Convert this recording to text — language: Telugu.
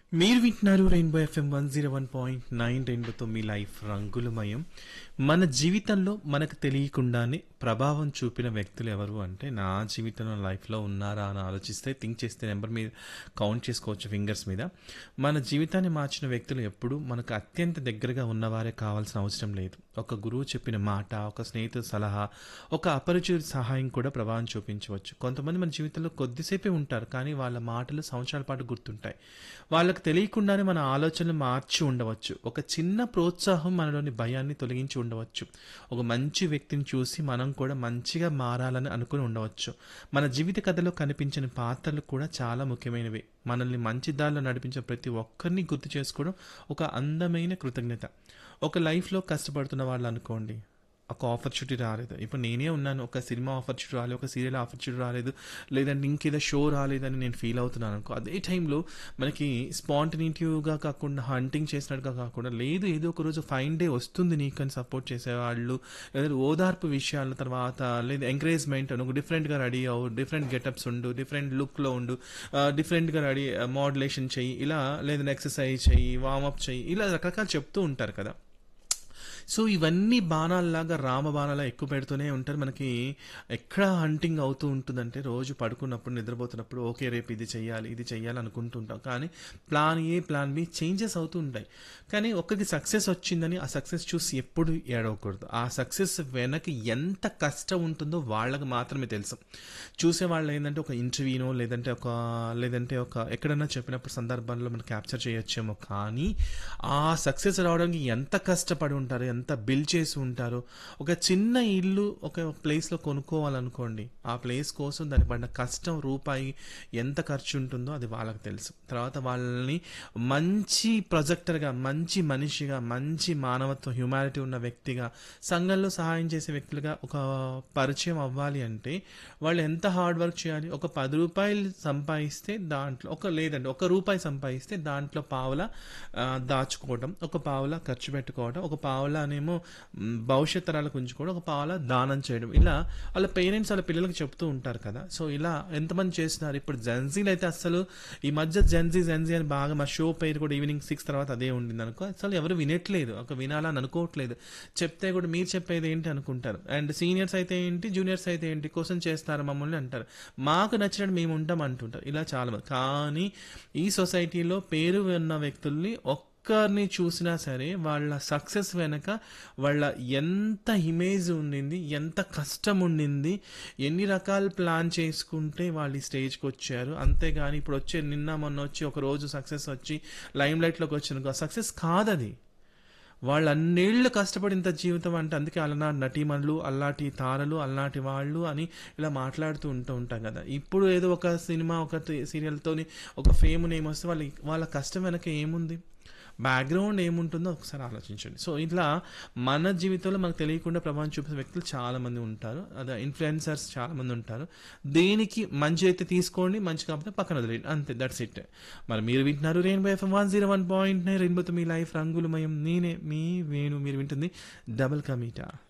మీరు వింటున్నారు rainbow FM one zero one point nine రెయిన్బోతో మీ లైఫ్ రంగులమయం మన జీవితంలో మనకు తెలియకుండానే ప్రభావం చూపిన వ్యక్తులు ఎవరు అంటే నా జీవితంలో లైఫ్లో ఉన్నారా అని ఆలోచిస్తే థింక్ చేస్తే నెంబర్ మీద కౌంట్ చేసుకోవచ్చు ఫింగర్స్ మీద మన జీవితాన్ని మార్చిన వ్యక్తులు ఎప్పుడు మనకు అత్యంత దగ్గరగా ఉన్నవారే కావాల్సిన అవసరం లేదు ఒక గురువు చెప్పిన మాట ఒక స్నేహితుల సలహా ఒక అపరిచిత సహాయం కూడా ప్రభావం చూపించవచ్చు కొంతమంది మన జీవితంలో కొద్దిసేపే ఉంటారు కానీ వాళ్ళ మాటలు సంవత్సరాల పాటు గుర్తుంటాయి వాళ్ళకు తెలియకుండానే మన ఆలోచనలు మార్చి ఉండవచ్చు ఒక చిన్న ప్రోత్సాహం మనలోని భయాన్ని తొలగించి ఉండవచ్చు ఒక మంచి వ్యక్తిని చూసి మనం కూడా మంచిగా మారాలని అనుకుని ఉండవచ్చు మన జీవిత కథలో కనిపించిన పాత్రలు కూడా చాలా ముఖ్యమైనవి మనల్ని మంచి దారిలో నడిపించిన ప్రతి ఒక్కరిని గుర్తు చేసుకోవడం ఒక అందమైన కృతజ్ఞత ఒక లైఫ్లో కష్టపడుతున్న వాళ్ళు అనుకోండి ఒక ఆపర్చునిటీ రాలేదు ఇప్పుడు నేనే ఉన్నాను ఒక సినిమా ఆపర్చునిటీ రాలేదు ఒక సీరియల్ ఆపర్చునిటీ రాలేదు లేదంటే ఇంకేదో షో రాలేదని నేను ఫీల్ అవుతున్నాను అనుకో అదే టైంలో మనకి స్పాంటనిటీవ్గా కాకుండా హంటింగ్ చేసినట్టుగా కాకుండా లేదు ఏదో ఒక రోజు ఫైన్ డే వస్తుంది నీకు అని సపోర్ట్ చేసేవాళ్ళు లేదా ఓదార్పు విషయాల తర్వాత లేదా ఎంకరేజ్మెంట్ నువ్వు డిఫరెంట్గా రెడీ అవ్వు డిఫరెంట్ గెటప్స్ ఉండు డిఫరెంట్ లుక్లో ఉండు డిఫరెంట్గా రెడీ మోడ్యులేషన్ చెయ్యి ఇలా లేదా ఎక్సర్సైజ్ చెయ్యి వార్మప్ చెయ్యి ఇలా రకరకాలు చెప్తూ ఉంటారు కదా సో ఇవన్నీ బాణాల్లాగా రామ బాణాలా ఎక్కువ పెడుతూనే ఉంటారు మనకి ఎక్కడ హంటింగ్ అవుతూ ఉంటుందంటే రోజు పడుకున్నప్పుడు నిద్రపోతున్నప్పుడు ఓకే రేపు ఇది చెయ్యాలి ఇది చెయ్యాలి అనుకుంటుంటాం కానీ plan A plan B changes అవుతూ ఉంటాయి కానీ ఒక్కరికి సక్సెస్ వచ్చిందని ఆ సక్సెస్ చూసి ఎప్పుడు ఏడవకూడదు ఆ సక్సెస్ వెనక ఎంత కష్టం ఉంటుందో వాళ్ళకి మాత్రమే తెలుసు చూసే వాళ్ళు ఏంటంటే ఒక ఇంటర్వ్యూనో లేదంటే ఒక లేదంటే ఒక ఎక్కడైనా చెప్పినప్పుడు సందర్భాల్లో మనం క్యాప్చర్ చేయొచ్చేమో కానీ ఆ సక్సెస్ రావడానికి ఎంత కష్టపడి ఉంటారు ఎంత బిల్డ్ చేసి ఉంటారో ఒక చిన్న ఇల్లు ఒక ప్లేస్లో కొనుక్కోవాలనుకోండి ఆ ప్లేస్ కోసం దాని పడిన కష్టం రూపాయి ఎంత ఖర్చు ఉంటుందో అది వాళ్ళకి తెలుసు తర్వాత వాళ్ళని మంచి ప్రొజెక్టర్గా మంచి మనిషిగా మంచి మానవత్వం హ్యూమానిటీ ఉన్న వ్యక్తిగా సంఘంలో సహాయం చేసే వ్యక్తులుగా ఒక పరిచయం అవ్వాలి అంటే వాళ్ళు ఎంత హార్డ్ వర్క్ చేయాలి ఒక పది రూపాయలు సంపాదిస్తే దాంట్లో ఒక లేదండి ఒక రూపాయి సంపాదిస్తే దాంట్లో పావుల ఆ, దాచుకోవడం ఒక పావుల ఖర్చు పెట్టుకోవడం ఒక పావుల అనేమో మ్, భవిష్యత్ తరాలకు ఉంచుకోవడం ఒక పావుల దానం చేయడం ఇలా వాళ్ళ పేరెంట్స్ వాళ్ళ పిల్లలకు చెప్తూ ఉంటారు కదా సో ఇలా ఎంతమంది చేస్తున్నారు ఇప్పుడు జెన్జీలు అయితే అసలు ఈ మధ్య జెన్జీ జెన్జీ అని బాగా మా షో పేరు కూడా ఈవినింగ్ సిక్స్ తర్వాత అదే ఉండింది అనుకో అసలు ఎవరు వినట్లేదు ఒక వినాలని అనుకోవట్లేదు చెప్తే కూడా మీరు చెప్పేది ఏంటి అనుకుంటారు అండ్ సీనియర్స్ అయితే ఏంటి జూనియర్స్ అయితే ఏంటి క్వశ్చన్ చేస్తారు మమ్మల్ని అంటారు మాకు నచ్చినట్టు మేము ఉంటాం అంటుంటారు ఇలా చాలా మంది కానీ ఈ సొసైటీలో పేరు ఉన్న వ్యక్తుల్ని ఒక్కరిని చూసినా సరే వాళ్ళ సక్సెస్ వెనక వాళ్ళ ఎంత ఇమేజ్ ఉండింది ఎంత కష్టం ఉండింది ఎన్ని రకాల ప్లాన్ చేసుకుంటే వాళ్ళు ఈ స్టేజ్కి వచ్చారు అంతేగాని ఇప్పుడు వచ్చే నిన్న మొన్న వచ్చి ఒక రోజు సక్సెస్ వచ్చి లైమ్ లైట్లోకి వచ్చిన సక్సెస్ కాదది వాళ్ళు అన్నేళ్ళు కష్టపడినంత జీవితం అంటే అందుకే అలనాటి నటీమణులు అల్లాటి తారలు అల్లాటి వాళ్ళు అని ఇలా మాట్లాడుతూ ఉంటూ ఉంటాం కదా ఇప్పుడు ఏదో ఒక సినిమా ఒక సీరియల్తోని ఒక ఫేమ్ నేమ్ వస్తే వాళ్ళ వాళ్ళ కష్టం వెనక ఏముంది బ్యాక్గ్రౌండ్ ఏముంటుందో ఒకసారి ఆలోచించండి సో ఇట్లా మన జీవితంలో మనకు తెలియకుండా ప్రభావం చూపే వ్యక్తులు చాలా మంది ఉంటారు అదే ఇన్ఫ్లుయెన్సర్స్ చాలా మంది ఉంటారు దేనికి మంచి అయితే తీసుకోండి మంచి కాకపోతే పక్కన వదిలేయండి అంతే దట్స్ ఇట్ మరి మీరు వింటున్నారు rainbow FM one zero one point nine రెయిన్బోతో మీ లైఫ్ రంగులమయం నేనే మీ వేణు మీరు వింటుంది డబుల్ కమీటా